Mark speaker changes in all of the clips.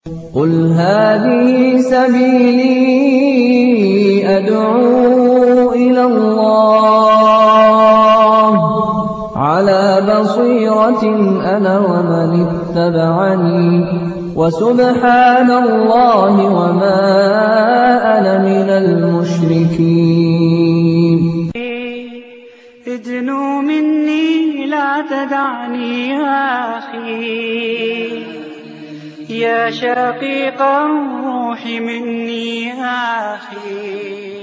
Speaker 1: قُلْ هَٰذِهِ سَبِيلِي أَدْعُو إِلَى اللَّهِ ۚ عَلَىٰ بَصِيرَةٍ أَنَا وَمَنِ اتَّبَعَنِي ۖ وَسُبْحَانَ اللَّهِ وَمَا أَنَا مِنَ الْمُشْرِكِينَ
Speaker 2: ادْنُوا مِنِّي لَا تَدَعْنِي يَا أَخِي يا شقيق الروح مني يا أخي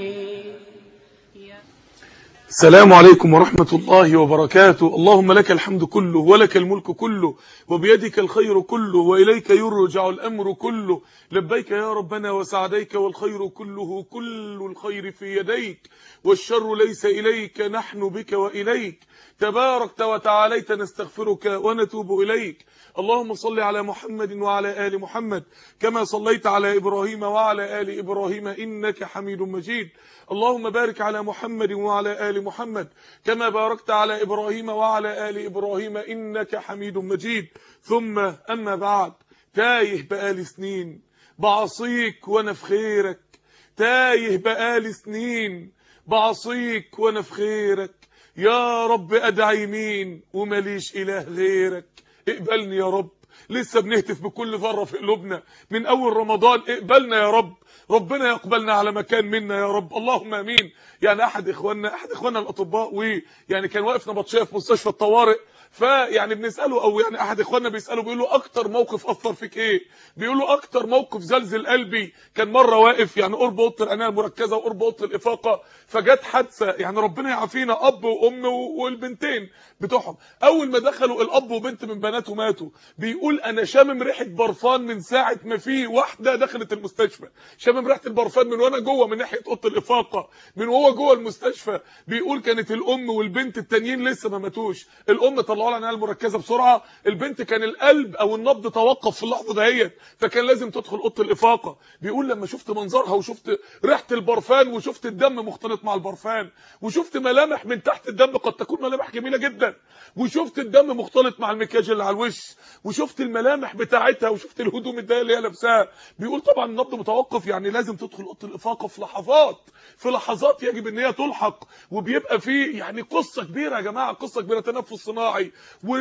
Speaker 3: السلام عليكم ورحمة الله وبركاته اللهم لك الحمد كله ولك الملك كله وبيدك الخير كله وإليك يرجع الأمر كله لبيك يا ربنا وسعديك والخير كله كل الخير في يديك والشر ليس إليك نحن بك وإليك تباركت وتعاليت نستغفرك ونتوب إليك اللهم صل على محمد وعلى آل محمد كما صليت على إبراهيم وعلى آل إبراهيم إنك حميد مجيد اللهم بارك على محمد وعلى آل محمد كما باركت على إبراهيم وعلى آل إبراهيم إنك حميد مجيد ثم أما بعد تايه بقالي سنين بعصيك وأنا في خيرك تايه بقالي سنين بعصيك وأنا في خيرك يا رب أدعي مين ومليش إله غيرك اقبلني يا رب لسه بنهتف بكل ذره في قلوبنا من اول رمضان اقبلنا يا رب ربنا يقبلنا على مكان منا يا رب اللهم امين يعني احد اخواننا احد اخواننا الاطباء ويعني كان واقف نبطشيه في مستشفى الطوارئ فيعني بنساله او يعني احد اخواننا بيساله بيقول له اكتر موقف اثر فيك ايه بيقول له اكتر موقف زلزل قلبي كان مره واقف يعني قرب اوضه العنايه المركزه وقرب اوضه الافاقه فجت حادثه يعني ربنا يعافينا اب وام والبنتين بتوعهم اول ما دخلوا الاب وبنت من بناته ماتوا بيقول انا شامم ريحه برفان من ساعه ما في واحده دخلت المستشفى شامم ريحه البرفان من وانا جوه من ناحيه اوضه الافاقه من وهو جوه المستشفى بيقول كانت الام والبنت التانيين لسه ما ماتوش الام طلعوا لها العنايه المركزه بسرعه البنت كان القلب او النبض توقف في اللحظه دهيت فكان لازم تدخل اوضه الافاقه بيقول لما شفت منظرها وشفت ريحه البرفان وشفت الدم مختلط مع البرفان وشفت ملامح من تحت الدم قد تكون ملامح جميله جدا وشفت الدم مختلط مع المكياج اللي على الوش وشفت الملامح بتاعتها وشفت الهدوم الضيقه اللي هي لابساها بيقول طبعا النبض متوقف يعني لازم تدخل اوضه الافاقه في لحظات في لحظات يجب ان هي تلحق وبيبقى في يعني قصه كبيره يا جماعه قصه كبيره تنفس صناعي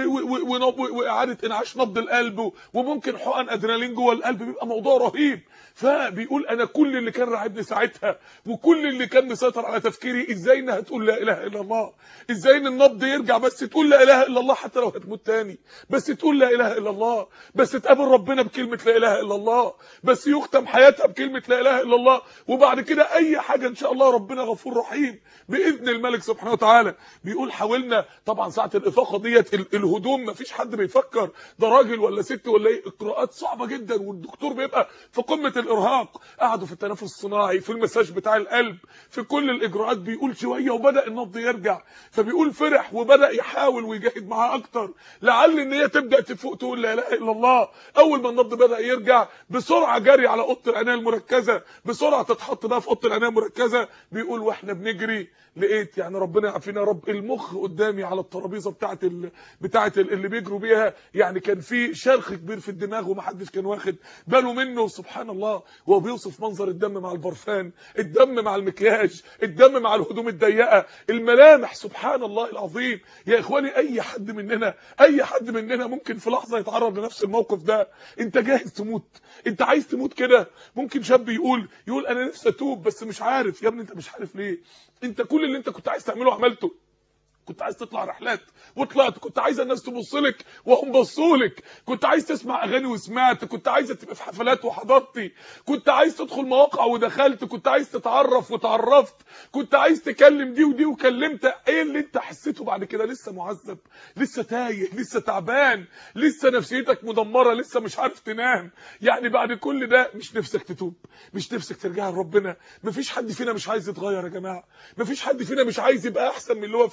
Speaker 3: واعاده انعاش نبض القلب وممكن حقن ادرينالين جوه القلب بيبقى موضوع رهيب فبيقول انا كل اللي كان راعبني ساعتها وكل اللي كان مسيطر على تفكيري ازاي انها تقول لا اله الا الله ازاي ان النبض يرجع بس تقول لا اله الا الله حتى لو هتموت تاني بس تقول لا اله الا الله بس تقابل ربنا بكلمه لا اله الا الله بس يختم حياتها بكلمه لا اله الا الله وبعد كده اي حاجه ان شاء الله ربنا غفور رحيم باذن الملك سبحانه وتعالى بيقول حاولنا طبعا ساعه الافاقه ديت الهدوم مفيش حد بيفكر ده راجل ولا ست ولا ايه اجراءات صعبه جدا والدكتور بيبقى في قمه الارهاق قعدوا في التنفس الصناعي في المساج بتاع القلب في كل الاجراءات بيقول شويه وبدا النبض يرجع فبيقول فرح وبدا يحاول ويجاهد معاه اكتر لعل ان هي تبدا تفوق تقول لا اله الا الله اول ما النبض بدا يرجع بسرعه جري على اوضه العنايه المركزه بسرعه تتحط بقى في اوضه العنايه المركزه بيقول واحنا بنجري لقيت يعني ربنا يعافينا يا رب المخ قدامي على الترابيزه بتاعه ال... بتاعه ال... اللي بيجروا بيها يعني كان في شرخ كبير في الدماغ ومحدش كان واخد باله منه سبحان الله وهو بيوصف منظر الدم مع البرفان الدم مع المكياج الدم مع الهدوم الضيقه الملامح سبحان الله العظيم يا اخواني اي حد مننا اي حد مننا ممكن في لحظه يتعرض لنفس الموقف ده انت جاهز تموت انت عايز تموت كده ممكن شاب يقول يقول انا نفسي اتوب بس مش عارف يا ابني انت مش عارف ليه انت كل اللي انت كنت عايز تعمله عملته كنت عايز تطلع رحلات وطلعت كنت عايز الناس تبص لك وهم بصوا لك كنت عايز تسمع اغاني وسمعت كنت عايز تبقى في حفلات وحضرتي كنت عايز تدخل مواقع ودخلت كنت عايز تتعرف وتعرفت كنت عايز تكلم دي ودي وكلمت ايه اللي انت حسيته بعد كده لسه معذب لسه تايه لسه تعبان لسه نفسيتك مدمره لسه مش عارف تنام يعني بعد كل ده مش نفسك تتوب مش نفسك ترجع لربنا مفيش حد فينا مش عايز يتغير يا جماعه مفيش حد فينا مش عايز يبقى احسن من اللي هو فيه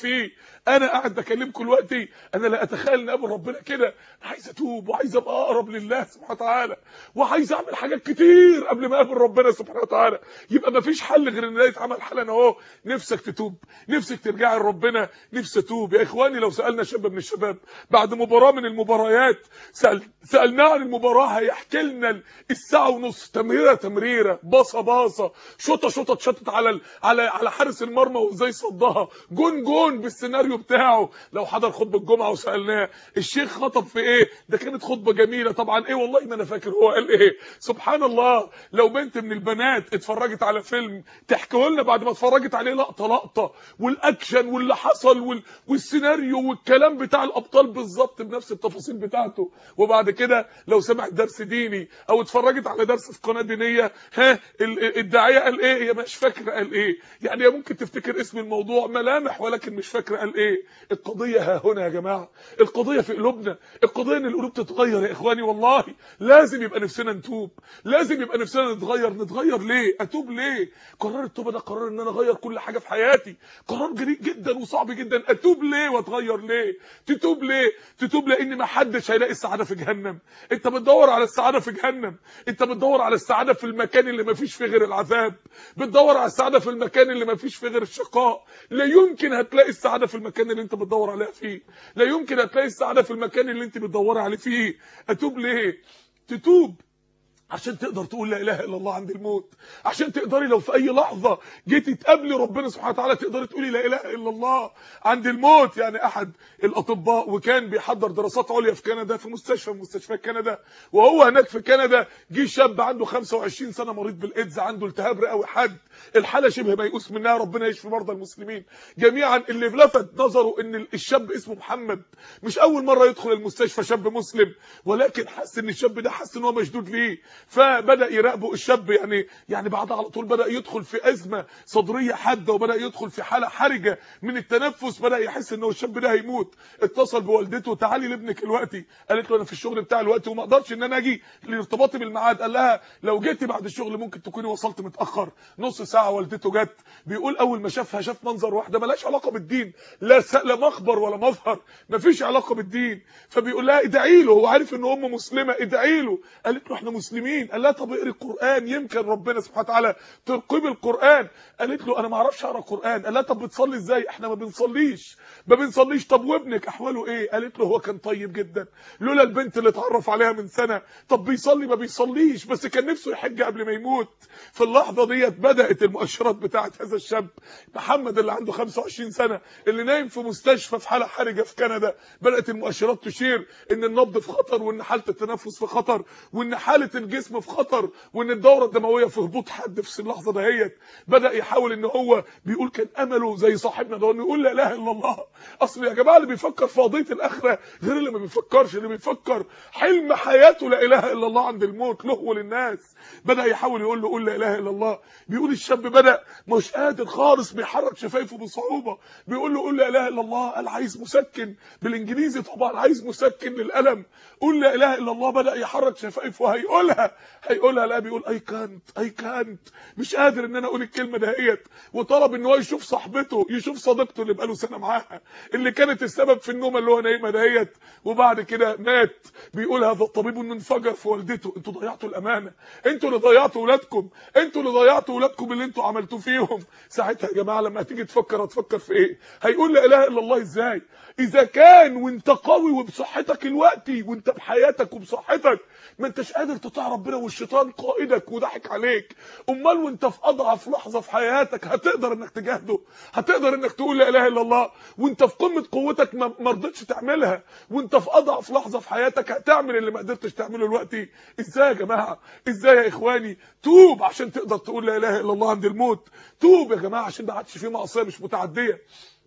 Speaker 3: انا قاعد بكلمكم دلوقتي انا لا اتخيل ان قبل ربنا كده انا عايز اتوب وعايز ابقى اقرب لله سبحانه وتعالى وعايز اعمل حاجات كتير قبل ما اقابل ربنا سبحانه وتعالى يبقى ما فيش حل غير ان ده يتعمل حالا اهو نفسك تتوب نفسك ترجعي لربنا نفسي اتوب يا اخواني لو سالنا شاب من الشباب بعد مباراه من المباريات سأل سالناه عن المباراه هيحكي لنا الساعه ونص تمريره تمريره باصه باصه شوطه شوطه اتشطت على ال- على على حارس المرمى وازاي صدها جون جون بالسيناريو بتاعه لو حضر خطبه الجمعه وسالناه الشيخ خطب في ايه ده كانت خطبه جميله طبعا ايه والله ما انا فاكر هو قال ايه سبحان الله لو بنت من البنات اتفرجت على فيلم تحكيه لنا بعد ما اتفرجت عليه لقطه لقطه والاكشن واللي حصل وال... والسيناريو والكلام بتاع الابطال بالظبط بنفس التفاصيل بتاعته وبعد كده لو سمعت درس ديني او اتفرجت على درس في قناه دينيه ها ال- الداعيه قال ايه هي مش فاكره قال ايه يعني هي ممكن تفتكر اسم الموضوع ملامح ولكن مش فاكره قال ايه القضيه ها هنا يا جماعه القضيه في قلوبنا القضيه ان القلوب تتغير يا اخواني والله لازم يبقى نفسنا نتوب لازم يبقى نفسنا نتغير نتغير ليه اتوب ليه قرار التوبه ده قرار ان انا اغير كل حاجه في حياتي قرار جريء جدا وصعب جدا اتوب ليه واتغير ليه تتوب ليه تتوب لان ما حدش هيلاقي السعاده في جهنم انت بتدور على السعاده في جهنم انت بتدور على السعاده في المكان اللي ما فيش فيه غير العذاب بتدور على السعاده في المكان اللي ما فيش فيه غير الشقاء لا يمكن هتلاقي السعاده في المكان اللي انت بتدور عليها فيه لا يمكن هتلاقي السعاده في المكان اللي انت بتدور عليه فيه اتوب ليه تتوب عشان تقدر تقول لا اله الا الله عند الموت عشان تقدري لو في اي لحظه جيتي تقابلي ربنا سبحانه وتعالى تقدري تقولي لا اله الا الله عند الموت يعني احد الاطباء وكان بيحضر دراسات عليا في كندا في مستشفى من مستشفيات كندا وهو هناك في كندا جه شاب عنده 25 سنه مريض بالايدز عنده التهاب رئوي حاد الحاله شبه ميؤوس منها ربنا يشفي مرضى المسلمين جميعا اللي لفت نظره ان الشاب اسمه محمد مش اول مره يدخل المستشفى شاب مسلم ولكن حس ان الشاب ده حس ان هو مشدود ليه فبدا يراقبه الشاب يعني يعني بعدها على طول بدا يدخل في ازمه صدريه حاده وبدا يدخل في حاله حرجه من التنفس بدا يحس ان هو الشاب ده هيموت اتصل بوالدته تعالي لابنك دلوقتي قالت له انا في الشغل بتاعي دلوقتي وما اقدرش ان انا اجي لارتباطي بالميعاد قال لها لو جيتي بعد الشغل ممكن تكوني وصلت متاخر نص ساعه والدته جت بيقول اول ما شافها شاف منظر واحده ملهاش علاقه بالدين لا س... لا مخبر ولا مظهر مفيش علاقه بالدين فبيقول لها ادعي له هو عارف ان امه مسلمه ادعي له قالت له احنا مسلمين قال لها طب اقري القران يمكن ربنا سبحانه وتعالى ترقي بالقران قالت له انا ما اعرفش اقرا قران قال لها طب بتصلي ازاي احنا ما بنصليش ما بنصليش طب وابنك احواله ايه قالت له هو كان طيب جدا لولا البنت اللي اتعرف عليها من سنه طب بيصلي ما بيصليش بس كان نفسه يحج قبل ما يموت في اللحظه ديت بدات المؤشرات بتاعه هذا الشاب محمد اللي عنده 25 سنه اللي نايم في مستشفى في حاله حرجه في كندا بدات المؤشرات تشير ان النبض في خطر وان حاله التنفس في خطر وان حاله الجسم في خطر وان الدوره الدمويه في هبوط حد في اللحظه دهيت بدا يحاول ان هو بيقول كان امله زي صاحبنا ده انه يقول لا اله الا الله اصل يا جماعه اللي بيفكر في قضيه الاخره غير اللي ما بيفكرش اللي بيفكر حلم حياته لا اله الا الله عند الموت له وللناس بدا يحاول يقول له قول لا اله الا الله بيقول الشاب بدا مش قادر خالص بيحرك شفايفه بصعوبه بيقول له قول لا اله الا الله قال عايز مسكن بالانجليزي طبعا عايز مسكن للالم قول لا اله الا الله بدا يحرك شفايفه هيقولها هيقولها لا بيقول اي كانت اي كانت مش قادر ان انا اقول الكلمه دهيت وطلب ان هو يشوف صاحبته يشوف صديقته اللي بقاله سنه معاها اللي كانت السبب في النومه اللي هو نايمها دهيت وبعد كده مات بيقول هذا الطبيب انه انفجر في والدته انتوا ضيعتوا الامانه انتوا اللي ضيعتوا ولادكم انتوا اللي ضيعتوا ولادكم اللي انتوا عملتوه فيهم ساعتها يا جماعه لما هتيجي تفكر هتفكر في ايه هيقول لا اله الا الله ازاي اذا كان وانت قوي وبصحتك الوقتي وانت بحياتك وبصحتك ما انتش قادر تطيع ربنا والشيطان قائدك وضحك عليك امال وانت في اضعف لحظه في حياتك هتقدر انك تجاهده هتقدر انك تقول لا اله الا الله وانت في قمه قوتك ما ما رضيتش تعملها وانت في اضعف لحظه في حياتك هتعمل اللي ما قدرتش تعمله دلوقتي ازاي يا جماعه ازاي يا اخواني توب عشان تقدر تقول لا اله الا الله عند الموت توب يا جماعه عشان ما عادش في معصيه مش متعديه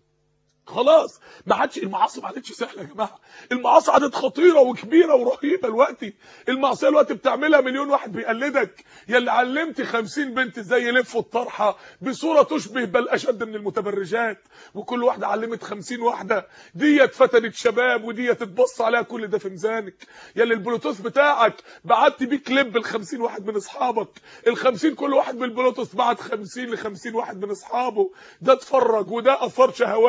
Speaker 3: خلاص ما عادش المعاصي ما عادتش سهله يا جماعه المعاصي عادت خطيره وكبيره ورهيبه دلوقتي المعصيه دلوقتي بتعملها مليون واحد بيقلدك يا اللي علمت 50 بنت ازاي يلفوا الطرحه بصوره تشبه بل اشد من المتبرجات وكل واحده علمت 50 واحده ديت فتنت شباب وديت اتبص عليها كل ده في ميزانك يا اللي البلوتوث بتاعك بعت بيه كليب ل 50 واحد من اصحابك ال 50 كل واحد بالبلوتوث بعت 50 ل 50 واحد من اصحابه ده اتفرج وده اثار شهواته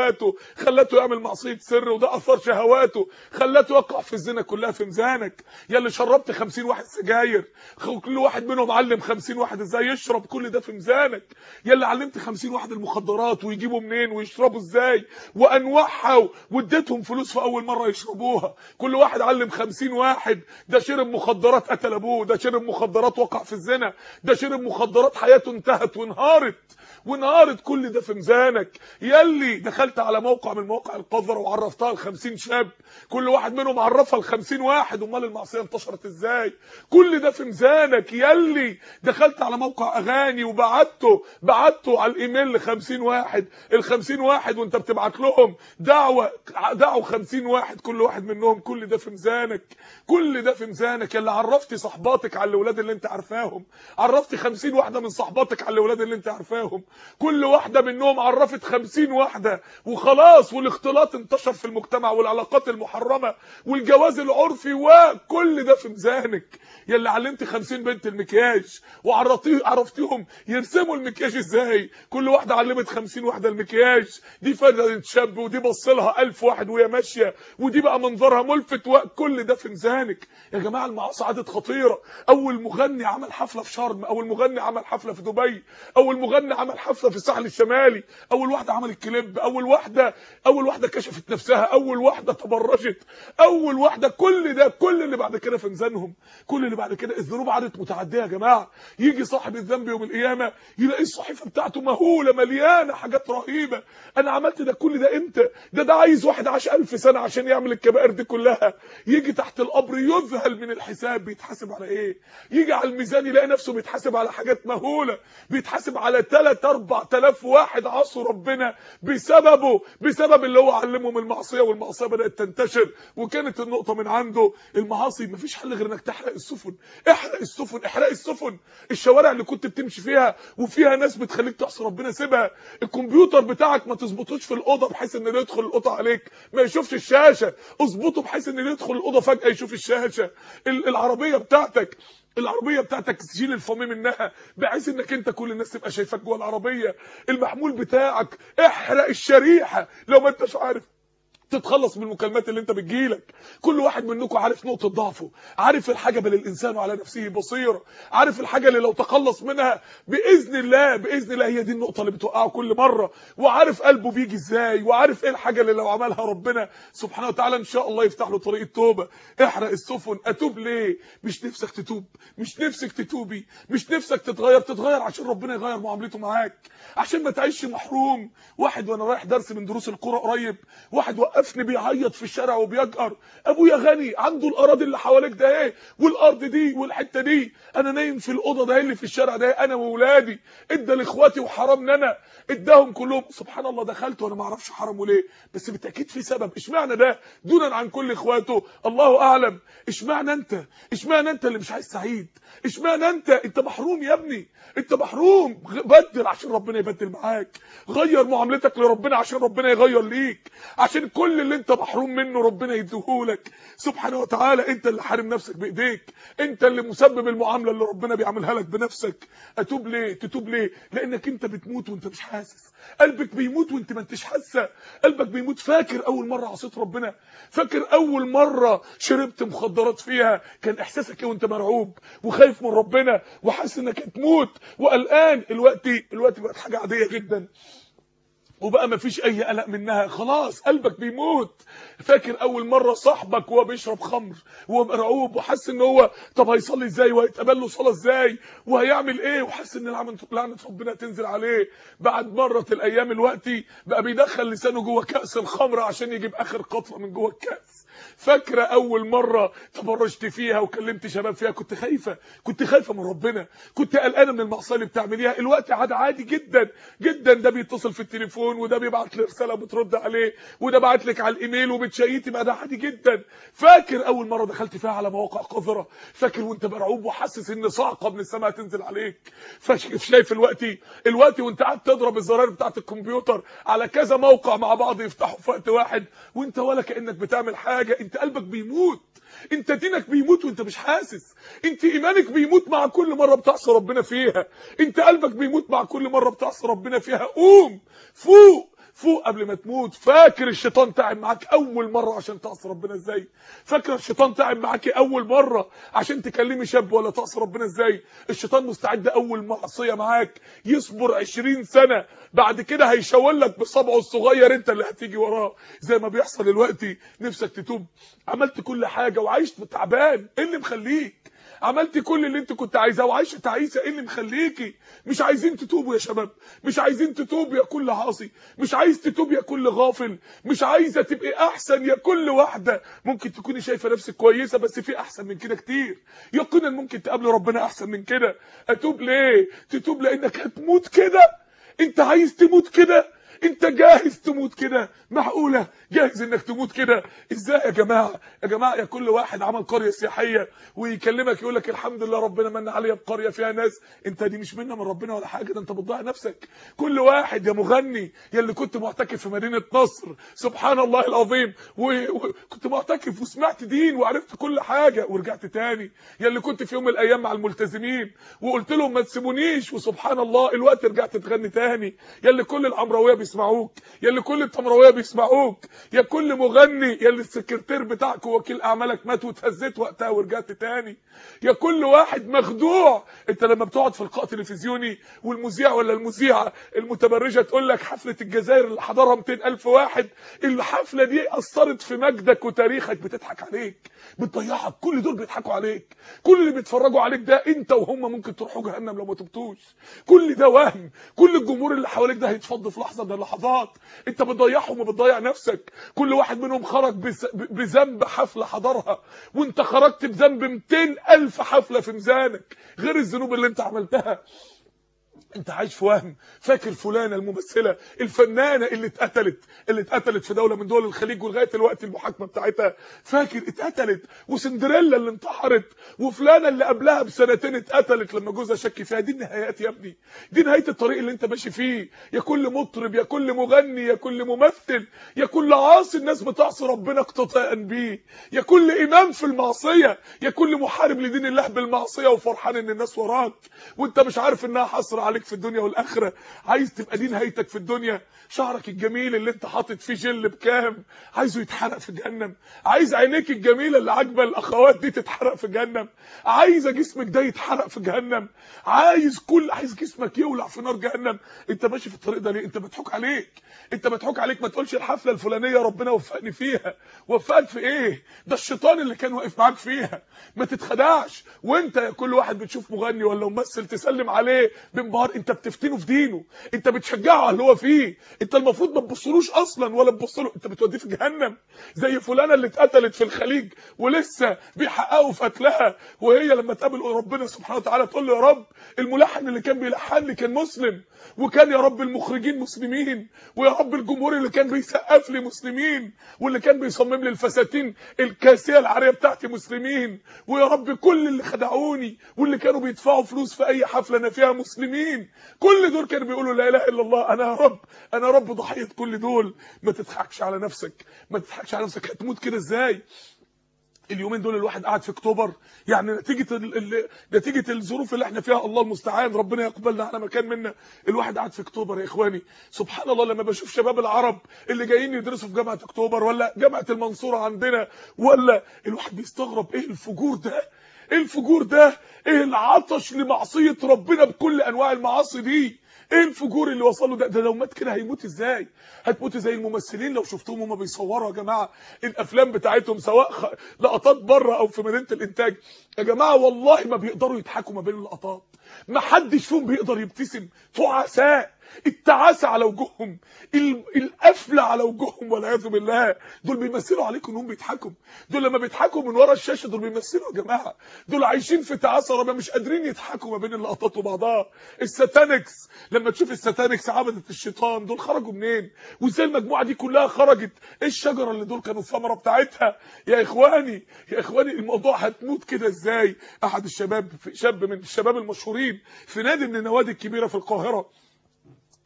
Speaker 3: خلته يعمل معصيه سر وده اثر شهواته خلته يقع في الزنا كلها في ميزانك يا اللي شربت 50 واحد سجاير كل واحد منهم علم 50 واحد ازاي يشرب كل ده في ميزانك يا اللي علمت 50 واحد المخدرات ويجيبوا منين ويشربوا ازاي وانواعها واديتهم فلوس في اول مره يشربوها كل واحد علم 50 واحد ده شرب مخدرات قتل ابوه ده شرب مخدرات وقع في الزنا ده شرب مخدرات حياته انتهت وانهارت وانهارت كل ده في ميزانك يلي دخلت على موقع من مواقع القذرة وعرفتها ل 50 شاب كل واحد منهم عرفها ل 50 واحد امال المعصيه انتشرت ازاي كل ده في ميزانك يلي دخلت على موقع اغاني وبعته بعته على الايميل ل 50 واحد ال 50 واحد وانت بتبعت لهم دعوه دعوا 50 واحد كل واحد منهم كل ده في ميزانك كل ده في ميزانك يلي عرفتي صحباتك على الاولاد اللي انت عارفاهم عرفتي 50 واحده من صحباتك على الاولاد اللي انت عارفاهم كل واحده منهم عرفت 50 واحده وخلاص والاختلاط انتشر في المجتمع والعلاقات المحرمه والجواز العرفي وكل ده في ميزانك يلي علمت 50 بنت المكياج وعرفتيه عرفتيهم يرسموا المكياج ازاي كل واحده علمت 50 واحده المكياج دي فرده شاب ودي بص لها 1000 واحد وهي ماشيه ودي بقى منظرها ملفت وكل ده في ميزانك يا جماعه المعاصي عادت خطيره اول مغني عمل حفله في شرم اول مغني عمل حفله في دبي اول مغني عمل حفله في الساحل الشمالي اول واحده عملت كليب اول واحده اول واحده كشفت نفسها اول واحده تبرجت اول واحده كل ده كل اللي بعد كده في ميزانهم كل اللي بعد كده الذنوب عادت متعديه يا جماعه يجي صاحب الذنب يوم القيامه يلاقي الصحيفه بتاعته مهوله مليانه حاجات رهيبه انا عملت ده كل ده امتى ده ده عايز واحد عاش ألف سنه عشان يعمل الكبائر دي كلها يجي تحت القبر يذهل من الحساب بيتحاسب على ايه يجي على الميزان يلاقي نفسه بيتحاسب على حاجات مهوله بيتحاسب على 3 4000 واحد عصوا ربنا بسببه بسبب اللي هو علمهم المعصيه والمعصيه بدات تنتشر وكانت النقطه من عنده المعاصي مفيش حل غير انك تحرق السفن احرق السفن احرق السفن الشوارع اللي كنت بتمشي فيها وفيها ناس بتخليك تعصي ربنا سيبها الكمبيوتر بتاعك ما تظبطوش في الاوضه بحيث ان اللي يدخل الاوضه عليك ما يشوفش الشاشه اظبطه بحيث ان اللي يدخل الاوضه فجاه يشوف الشاشه العربيه بتاعتك العربيه بتاعتك تشيل الفمي منها بحيث انك انت كل الناس تبقى شايفاك جوه العربيه المحمول بتاعك احرق الشريحه لو ما انتش عارف تتخلص من المكالمات اللي انت بتجيلك كل واحد منكم عارف نقطه ضعفه عارف الحاجه بل الانسان على نفسه بصيره عارف الحاجه اللي لو تخلص منها باذن الله باذن الله هي دي النقطه اللي بتوقعه كل مره وعارف قلبه بيجي ازاي وعارف ايه الحاجه اللي لو عملها ربنا سبحانه وتعالى ان شاء الله يفتح له طريق التوبه احرق السفن اتوب ليه مش نفسك تتوب مش نفسك تتوبي مش نفسك تتغير تتغير عشان ربنا يغير معاملته معاك عشان ما تعيش محروم واحد وانا رايح درس من دروس القرى قريب واحد وقفني بيعيط في الشارع وبيجأر ابويا غني عنده الاراضي اللي حواليك ده ايه والارض دي والحته دي انا نايم في الاوضه ده اللي في الشارع ده انا واولادي ادى لاخواتي وحرمنا انا اداهم كلهم سبحان الله دخلت وانا ما اعرفش حرمه ليه بس بالتاكيد في سبب اشمعنى ده دونا عن كل اخواته الله اعلم اشمعنى انت اشمعنى انت اللي مش عايز سعيد اشمعنى انت انت محروم يا ابني انت محروم بدل عشان ربنا يبدل معاك غير معاملتك لربنا عشان ربنا يغير ليك عشان كل اللي انت محروم منه ربنا يديهولك سبحانه وتعالى انت اللي حارم نفسك بايديك انت اللي مسبب المعامله اللي ربنا بيعملها لك بنفسك اتوب ليه تتوب ليه لانك انت بتموت وانت مش حاسس قلبك بيموت وانت ما انتش حاسه قلبك بيموت فاكر اول مره عصيت ربنا فاكر اول مره شربت مخدرات فيها كان احساسك ايه وانت مرعوب وخايف من ربنا وحاسس انك هتموت وقلقان الوقت الوقت بقت حاجه عاديه جدا وبقى ما فيش اي قلق منها خلاص قلبك بيموت فاكر اول مره صاحبك وهو بيشرب خمر وهو مرعوب وحاسس ان هو طب هيصلي ازاي وهيتقبل له صلاه ازاي وهيعمل ايه وحاسس ان لعنه لعنه ربنا تنزل عليه بعد مرت الايام الوقتي بقى بيدخل لسانه جوه كاس الخمر عشان يجيب اخر قطره من جوه الكاس فاكره اول مره تبرجت فيها وكلمت شباب فيها كنت خايفه كنت خايفه من ربنا كنت قلقانه من المعصيه اللي بتعمليها الوقت عاد عادي جدا جدا ده بيتصل في التليفون وده بيبعت لي رساله بترد عليه وده بعت لك على الايميل وبتشيتي بقى ده عادي جدا فاكر اول مره دخلت فيها على مواقع قذره فاكر وانت مرعوب وحاسس ان صاعقه من السماء تنزل عليك شايف الوقت الوقت وانت قاعد تضرب الزراير بتاعه الكمبيوتر على كذا موقع مع بعض يفتحوا في وقت واحد وانت ولا كانك بتعمل حاجه انت قلبك بيموت انت دينك بيموت وانت مش حاسس انت ايمانك بيموت مع كل مره بتعصي ربنا فيها انت قلبك بيموت مع كل مره بتعصي ربنا فيها قوم فوق فوق قبل ما تموت فاكر الشيطان تعب معاك اول مره عشان تعصي ربنا ازاي فاكر الشيطان تعب معاك اول مره عشان تكلمي شاب ولا تعصي ربنا ازاي الشيطان مستعد اول معصيه معاك يصبر 20 سنه بعد كده هيشاور لك بصبعه الصغير انت اللي هتيجي وراه زي ما بيحصل دلوقتي نفسك تتوب عملت كل حاجه وعايش تعبان ايه اللي مخليك عملت كل اللي انت كنت عايزاه وعايشه تعيسه ايه اللي مخليكي مش عايزين تتوبوا يا شباب مش عايزين تتوب يا كل عاصي مش عايز تتوب يا كل غافل مش عايزه تبقي احسن يا كل واحده ممكن تكوني شايفه نفسك كويسه بس في احسن من كده كتير يقينا ممكن تقابلي ربنا احسن من كده اتوب ليه تتوب لانك هتموت كده انت عايز تموت كده انت جاهز تموت كده معقوله جاهز انك تموت كده ازاي يا جماعه يا جماعه يا كل واحد عمل قريه سياحيه ويكلمك يقول لك الحمد لله ربنا من عليا بقريه فيها ناس انت دي مش منه من ربنا ولا حاجه ده انت بتضيع نفسك كل واحد يا مغني يا اللي كنت معتكف في مدينه نصر سبحان الله العظيم وكنت معتكف وسمعت دين وعرفت كل حاجه ورجعت تاني يا اللي كنت في يوم من الايام مع الملتزمين وقلت لهم ما تسيبونيش وسبحان الله الوقت رجعت تغني تاني يا اللي كل العمراويه بيسمعوك يا اللي كل التمراويه بيسمعوك يا كل مغني يا اللي السكرتير بتاعك ووكيل اعمالك مات واتهزيت وقتها ورجعت تاني يا كل واحد مخدوع انت لما بتقعد في لقاء تلفزيوني والمذيع ولا المذيعه المتبرجه تقول لك حفله الجزائر اللي حضرها 200000 واحد الحفله دي اثرت في مجدك وتاريخك بتضحك عليك بتضيعك كل دول بيضحكوا عليك كل اللي بيتفرجوا عليك ده انت وهم ممكن تروحوا جهنم لو ما تبتوش كل ده وهم كل الجمهور اللي حواليك ده هيتفض في لحظه من اللحظات انت بتضيعهم وبتضيع نفسك كل واحد منهم خرج بذنب حفله حضرها وانت خرجت بذنب 200000 حفله في ميزانك غير الذنوب اللي انت عملتها انت عايش في وهم فاكر فلانه الممثله الفنانه اللي اتقتلت اللي اتقتلت في دوله من دول الخليج ولغايه الوقت المحاكمه بتاعتها فاكر اتقتلت وسندريلا اللي انتحرت وفلانه اللي قبلها بسنتين اتقتلت لما جوزها شك فيها دي النهايات يا ابني دي نهايه الطريق اللي انت ماشي فيه يا كل مطرب يا كل مغني يا كل ممثل يا كل عاصي الناس بتعصي ربنا اقتطاعا بيه يا كل امام في المعصيه يا كل محارب لدين الله بالمعصيه وفرحان ان الناس وراك وانت مش عارف انها حصر عليك في الدنيا والاخره عايز تبقى دي نهايتك في الدنيا شعرك الجميل اللي انت حاطط فيه جل بكام عايزه يتحرق في جهنم عايز عينيك الجميله اللي عاجبه الاخوات دي تتحرق في جهنم عايزه جسمك ده يتحرق في جهنم عايز كل عايز جسمك يولع في نار جهنم انت ماشي في الطريق ده ليه انت مضحوك عليك انت مضحوك عليك ما تقولش الحفله الفلانيه ربنا وفقني فيها وفقك في ايه ده الشيطان اللي كان واقف معاك فيها ما تتخدعش وانت يا كل واحد بتشوف مغني ولا ممثل تسلم عليه بانبهار انت بتفتنه في دينه انت بتشجعه على اللي هو فيه انت المفروض ما تبصلوش اصلا ولا تبص له انت بتوديه في جهنم زي فلانه اللي اتقتلت في الخليج ولسه بيحققوا في قتلها وهي لما تقابل ربنا سبحانه وتعالى تقول له يا رب الملحن اللي كان بيلحن لي كان مسلم وكان يا رب المخرجين مسلمين ويا رب الجمهور اللي كان بيسقف لي مسلمين واللي كان بيصمم لي الفساتين الكاسيه العاريه بتاعتي مسلمين ويا رب كل اللي خدعوني واللي كانوا بيدفعوا فلوس في اي حفله انا فيها مسلمين كل دول كانوا بيقولوا لا اله الا الله انا يا رب انا يا رب ضحيه كل دول ما تضحكش على نفسك ما تضحكش على نفسك هتموت كده ازاي اليومين دول الواحد قاعد في اكتوبر يعني نتيجه ال... ال... نتيجه الظروف اللي احنا فيها الله المستعان ربنا يقبلنا على مكان منا الواحد قاعد في اكتوبر يا اخواني سبحان الله لما بشوف شباب العرب اللي جايين يدرسوا في جامعه اكتوبر ولا جامعه المنصوره عندنا ولا الواحد بيستغرب ايه الفجور ده ايه الفجور ده ايه العطش لمعصيه ربنا بكل انواع المعاصي دي ايه الفجور اللي وصله ده ده لو مات كده هيموت ازاي هتموت زي الممثلين لو شفتهم هما بيصوروا يا جماعه الافلام بتاعتهم سواء خ... لقطات بره او في مدينه الانتاج يا جماعه والله ما بيقدروا يضحكوا ما بين اللقطات ما حدش فيهم بيقدر يبتسم تعساء التعاسه على وجوههم القفله على وجوههم والعياذ بالله دول بيمثلوا عليكم انهم بيضحكوا دول لما بيضحكوا من ورا الشاشه دول بيمثلوا يا جماعه دول عايشين في تعاسه ربنا مش قادرين يضحكوا ما بين اللقطات وبعضها الساتانكس لما تشوف الساتانكس عبده الشيطان دول خرجوا منين وازاي المجموعه دي كلها خرجت ايه الشجره اللي دول كانوا الثمره بتاعتها يا اخواني يا اخواني الموضوع هتموت كده ازاي احد الشباب شاب من الشباب المشهورين في نادي من النوادي الكبيره في القاهره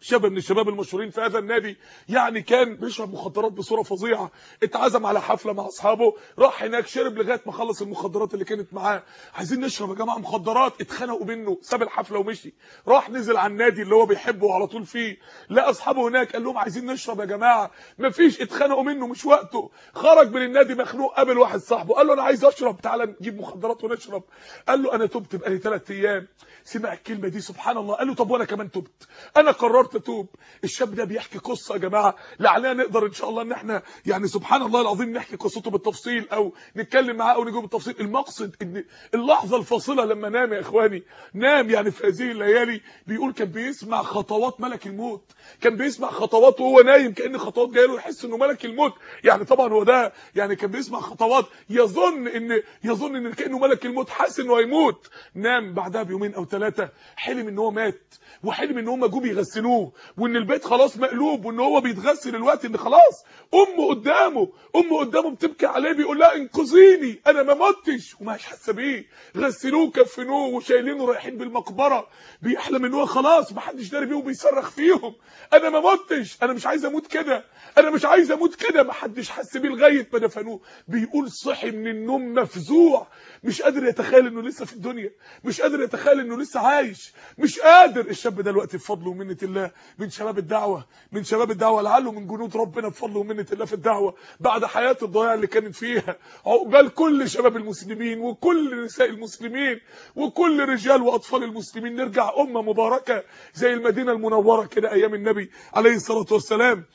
Speaker 3: شاب من الشباب المشهورين في هذا النادي يعني كان بيشرب مخدرات بصوره فظيعه اتعزم على حفله مع اصحابه راح هناك شرب لغايه ما خلص المخدرات اللي كانت معاه عايزين نشرب يا جماعه مخدرات اتخانقوا منه ساب الحفله ومشي راح نزل على النادي اللي هو بيحبه وعلى طول فيه لقى اصحابه هناك قال لهم عايزين نشرب يا جماعه مفيش اتخانقوا منه مش وقته خرج من النادي مخنوق قابل واحد صاحبه قال له انا عايز اشرب تعالى نجيب مخدرات ونشرب قال له انا تبت بقالي 3 ايام سمع الكلمه دي سبحان الله قال له طب وانا كمان تبت انا قررت اتوب الشاب ده بيحكي قصه يا جماعه لعلنا نقدر ان شاء الله ان احنا يعني سبحان الله العظيم نحكي قصته بالتفصيل او نتكلم معاه او نجيب بالتفصيل المقصد ان اللحظه الفاصله لما نام يا اخواني نام يعني في هذه الليالي بيقول كان بيسمع خطوات ملك الموت كان بيسمع خطوات وهو نايم كان خطوات جايه له يحس انه ملك الموت يعني طبعا هو ده يعني كان بيسمع خطوات يظن ان يظن ان كانه ملك الموت حاسس انه هيموت نام بعدها بيومين او ثلاثه حلم ان هو مات وحلم ان هم جم يغسلوه وان البيت خلاص مقلوب وان هو بيتغسل الوقت ان خلاص امه قدامه امه قدامه بتبكي عليه بيقول لها انقذيني انا ما متش ومش حاسه بيه غسلوه كفنوه وشايلينه رايحين بالمقبره بيحلم ان هو خلاص ما حدش داري بيه وبيصرخ فيهم انا ما متش انا مش عايز اموت كده انا مش عايز اموت كده ما حدش حس بيه لغايه ما دفنوه بيقول صحي من النوم مفزوع مش قادر يتخيل انه لسه في الدنيا مش قادر يتخيل انه لسه عايش مش قادر الشاب ده دلوقتي بفضل ومنه الله من شباب الدعوه من شباب الدعوه لعله من جنود ربنا بفضل ومنه الله في الدعوه بعد حياه الضياع اللي كانت فيها عقبال كل شباب المسلمين وكل نساء المسلمين وكل رجال واطفال المسلمين نرجع امه مباركه زي المدينه المنوره كده ايام النبي عليه الصلاه والسلام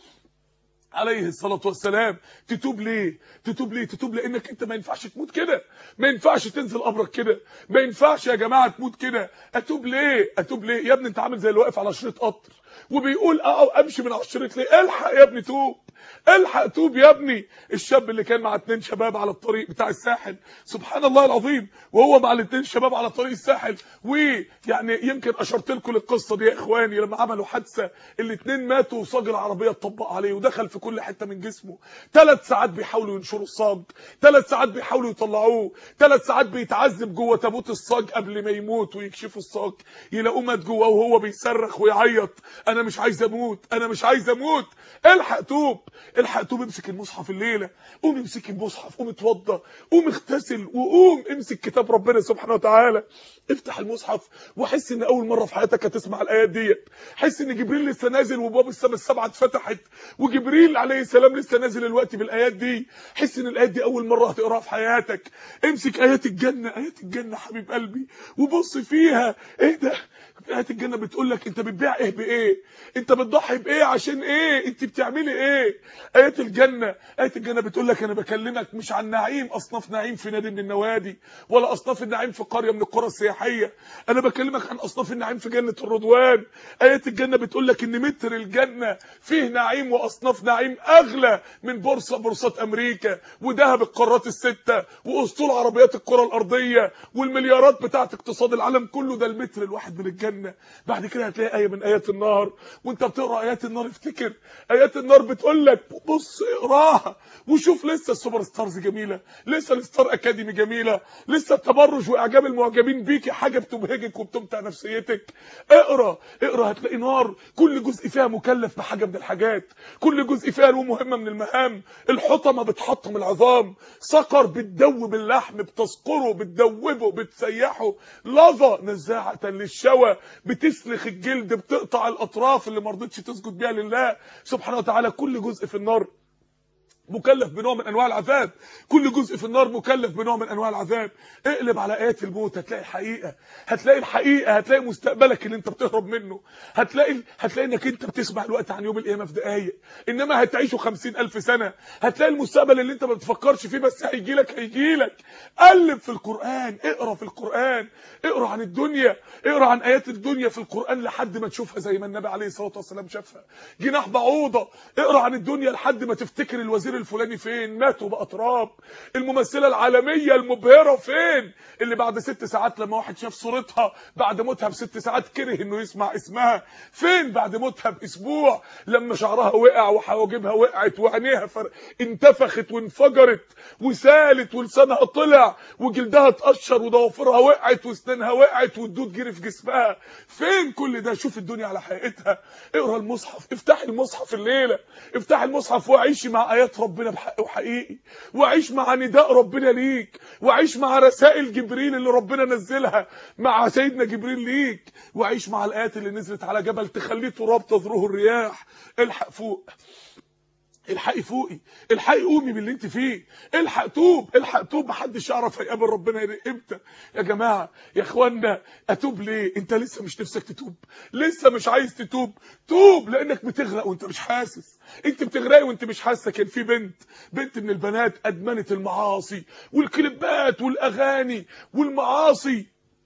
Speaker 3: عليه الصلاة والسلام تتوب ليه تتوب ليه تتوب لانك انت ما ينفعش تموت كده ما ينفعش تنزل قبرك كده ما ينفعش يا جماعة تموت كده اتوب ليه اتوب ليه يا ابني انت عامل زي اللي واقف على شريط قطر وبيقول اه امشي من على الشريط ليه الحق يا ابني توب الحق توب يا ابني الشاب اللي كان مع اتنين شباب على الطريق بتاع الساحل سبحان الله العظيم وهو مع الاتنين شباب على طريق الساحل ويعني يمكن اشرت لكم القصه دي يا اخواني لما عملوا حادثه الاتنين ماتوا وصاج العربيه اتطبق عليه ودخل في كل حته من جسمه ثلاث ساعات بيحاولوا ينشروا الصاج ثلاث ساعات بيحاولوا يطلعوه ثلاث ساعات بيتعذب جوه تابوت الصاج قبل ما يموت ويكشفوا الصاج يلاقوه مات جوه وهو بيصرخ ويعيط انا مش عايز اموت انا مش عايز اموت الحق توب الحق توب امسك المصحف الليله قوم امسك المصحف قوم اتوضى قوم اغتسل وقوم امسك كتاب ربنا سبحانه وتعالى افتح المصحف وحس ان اول مره في حياتك هتسمع الايات ديت حس ان جبريل لسه نازل وباب السماء السبعه اتفتحت وجبريل عليه السلام لسه نازل الوقت بالايات دي حس ان الايات دي اول مره هتقراها في حياتك امسك ايات الجنه ايات الجنه حبيب قلبي وبص فيها ايه ده ايات الجنه بتقول لك انت بتبيع ايه بايه انت بتضحي بايه عشان ايه انت بتعملي ايه ايات الجنه ايات الجنه بتقول لك انا بكلمك مش عن نعيم اصناف نعيم في نادي من النوادي ولا اصناف النعيم في قريه من القرى السياحيه انا بكلمك عن اصناف النعيم في جنه الرضوان ايات الجنه بتقول لك ان متر الجنه فيه نعيم واصناف نعيم اغلى من بورصه بورصات امريكا وذهب القارات السته واسطول عربيات الكره الارضيه والمليارات بتاعه اقتصاد العالم كله ده المتر الواحد من الجنه بعد كده هتلاقي ايه من ايات النار وانت بتقرا ايات النار افتكر ايات النار بتقول لك بص اقراها وشوف لسه السوبر ستارز جميله لسه الستار اكاديمي جميله لسه التبرج واعجاب المعجبين بيكي حاجه بتبهجك وبتمتع نفسيتك اقرا اقرا هتلاقي نار كل جزء فيها مكلف بحاجه من الحاجات كل جزء فيها له مهمه من المهام الحطمه بتحطم العظام صقر بتدوب اللحم بتسقره بتدوبه بتسيحه لظى نزاعه للشوى بتسلخ الجلد بتقطع الاطراف اللي ما رضتش تسجد بيها لله سبحانه وتعالى كل جزء في النار مكلف بنوع من انواع العذاب كل جزء في النار مكلف بنوع من انواع العذاب اقلب على ايات الموت هتلاقي الحقيقه هتلاقي الحقيقه هتلاقي مستقبلك اللي انت بتهرب منه هتلاقي هتلاقي انك انت بتسمع الوقت عن يوم القيامه في دقايق انما هتعيشه خمسين الف سنه هتلاقي المستقبل اللي انت ما بتفكرش فيه بس هيجي لك هيجي لك قلب في القران اقرا في القران اقرا عن الدنيا اقرا عن ايات الدنيا في القران لحد ما تشوفها زي ما النبي عليه الصلاه والسلام شافها جناح بعوضه اقرا عن الدنيا لحد ما تفتكر الوزير الفلاني فين مات وبقى تراب الممثله العالميه المبهره فين اللي بعد ست ساعات لما واحد شاف صورتها بعد موتها بست ساعات كره انه يسمع اسمها فين بعد موتها باسبوع لما شعرها وقع وحواجبها وقعت وعينيها فر... انتفخت وانفجرت وسالت ولسانها طلع وجلدها اتقشر وضوافرها وقعت واسنانها وقعت والدود جري في جسمها فين كل ده شوف الدنيا على حقيقتها اقرا المصحف افتحي المصحف الليله افتحي المصحف وعيشي مع ايات ربنا بحق وحقيقي وعيش مع نداء ربنا ليك وعيش مع رسائل جبريل اللي ربنا نزلها مع سيدنا جبريل ليك وعيش مع الايات اللي نزلت على جبل تخليه تراب تذروه الرياح الحق فوق الحقي فوقي الحقي قومي باللي انت فيه الحق توب الحق توب محدش يعرف هيقابل ربنا امتى يا جماعه يا اخوانا اتوب ليه انت لسه مش نفسك تتوب لسه مش عايز تتوب توب لانك بتغرق وانت مش حاسس انت بتغرقي وانت مش حاسه كان في بنت بنت من البنات ادمنت المعاصي والكليبات والاغاني والمعاصي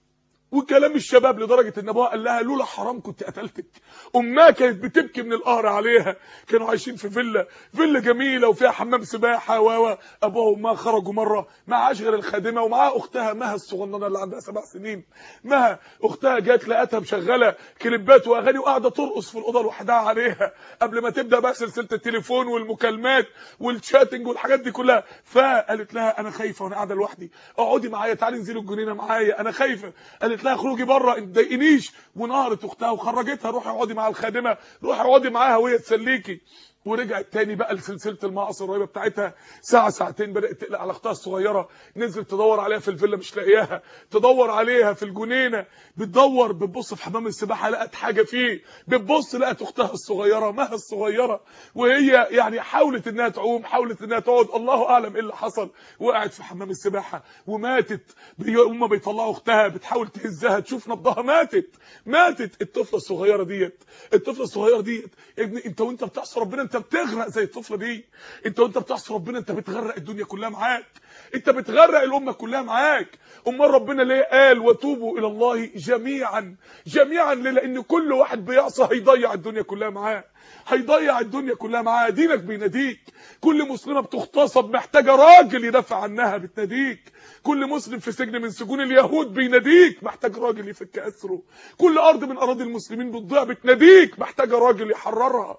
Speaker 3: وكلام الشباب لدرجه ان ابوها قال لها لولا حرام كنت قتلتك امها كانت بتبكي من القهر عليها كانوا عايشين في فيلا فيلا جميله وفيها حمام سباحه و ابوها وامها خرجوا مره معهاش غير الخادمه ومعاها اختها مها الصغننه اللي عندها سبع سنين مها اختها جت لقتها مشغله كليبات واغاني وقاعده ترقص في الاوضه لوحدها عليها قبل ما تبدا بقى سلسله التليفون والمكالمات والشاتنج والحاجات دي كلها فقالت لها انا خايفه وانا قاعده لوحدي اقعدي معايا تعالي انزلي الجنينه معايا انا خايفه قالت لها اخرجي بره انت تضايقنيش ونهرت اختها وخرجتها روحي اقعدي مع الخادمه روحي اقعدي معاها وهي تسليكي ورجعت تاني بقى لسلسله المعاصي الرهيبه بتاعتها ساعه ساعتين بدات تقلق على اختها الصغيره نزلت تدور عليها في الفيلا مش لاقياها تدور عليها في الجنينه بتدور بتبص في حمام السباحه لقت حاجه فيه بتبص لقت اختها الصغيره مها الصغيره وهي يعني حاولت انها تعوم حاولت انها تقعد الله اعلم ايه اللي حصل وقعت في حمام السباحه وماتت هم بيطلعوا اختها بتحاول تهزها تشوف نبضها ماتت ماتت الطفله الصغيره ديت الطفله الصغيره ديت يا ابني انت وانت بتعصي ربنا انت بتغرق زي الطفله دي انت وانت بتعصي ربنا انت بتغرق الدنيا كلها معاك انت بتغرق الامه كلها معاك امال ربنا ليه قال وتوبوا الى الله جميعا جميعا ليه لان كل واحد بيعصى هيضيع الدنيا كلها معاه هيضيع الدنيا كلها معاه دينك بيناديك كل مسلمه بتغتصب محتاجه راجل يدافع عنها بتناديك كل مسلم في سجن من سجون اليهود بيناديك محتاج راجل يفك اسره كل ارض من اراضي المسلمين بتضيع بتناديك محتاجه راجل يحررها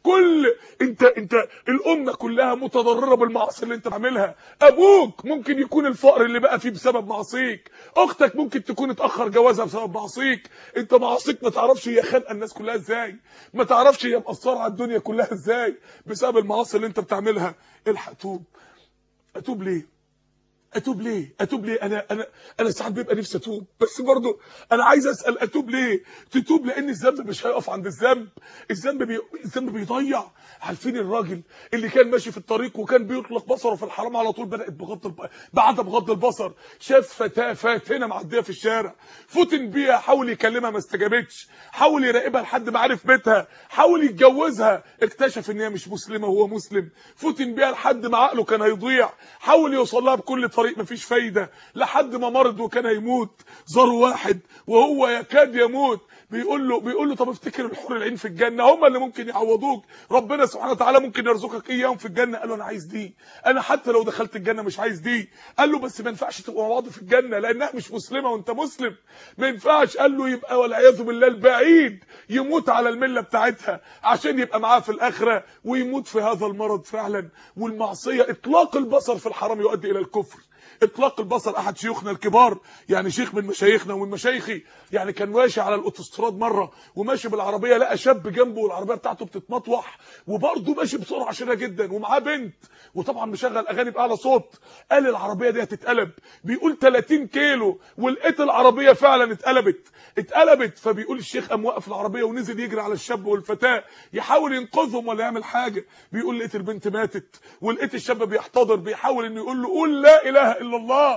Speaker 3: كل انت انت الامه كلها متضرره بالمعاصي اللي انت عاملها ابوك ممكن يكون الفقر اللي بقى فيه بسبب معاصيك اختك ممكن تكون اتاخر جوازها بسبب معاصيك انت معاصيك ما تعرفش هي خانقه الناس كلها ازاي ما تعرفش هي مأثره على الدنيا كلها ازاي بسبب المعاصي اللي انت بتعملها الحق توب اتوب ليه اتوب ليه اتوب ليه انا انا انا ساعات بيبقى نفسي اتوب بس برضه انا عايز اسال اتوب ليه تتوب لان الذنب مش هيقف عند الذنب الذنب بي... الذنب بيضيع عارفين الراجل اللي كان ماشي في الطريق وكان بيطلق بصره في الحرام على طول بدات بغض الب... بعد بغض البصر شاف فتاه فاتنه معديه في الشارع فتن بيها حاول يكلمها ما استجابتش حاول يراقبها لحد ما عرف بيتها حاول يتجوزها اكتشف ان هي مش مسلمه وهو مسلم فتن بيها لحد ما عقله كان هيضيع حاول يوصل لها بكل طريق مفيش فايده لحد ما مرض وكان هيموت زار واحد وهو يكاد يموت بيقول له بيقول له طب افتكر الحور العين في الجنه هم اللي ممكن يعوضوك ربنا سبحانه وتعالى ممكن يرزقك اياهم في الجنه قال له انا عايز دي انا حتى لو دخلت الجنه مش عايز دي قال له بس ما ينفعش تبقوا مع بعض في الجنه لانها مش مسلمه وانت مسلم ما ينفعش قال له يبقى والعياذ بالله البعيد يموت على المله بتاعتها عشان يبقى معاه في الاخره ويموت في هذا المرض فعلا والمعصيه اطلاق البصر في الحرام يؤدي الى الكفر اطلاق البصر احد شيوخنا الكبار يعني شيخ من مشايخنا ومن مشايخي يعني كان ماشي على الاوتوستراد مره وماشي بالعربيه لقى شاب جنبه والعربيه بتاعته بتتمطوح وبرضه ماشي بسرعه شديده جدا ومعاه بنت وطبعا مشغل اغاني باعلى صوت قال العربيه دي هتتقلب بيقول 30 كيلو ولقيت العربيه فعلا اتقلبت اتقلبت فبيقول الشيخ قام وقف العربيه ونزل يجري على الشاب والفتاه يحاول ينقذهم ولا يعمل حاجه بيقول لقيت البنت ماتت ولقيت الشاب بيحتضر بيحاول انه يقول له قول لا اله الا الله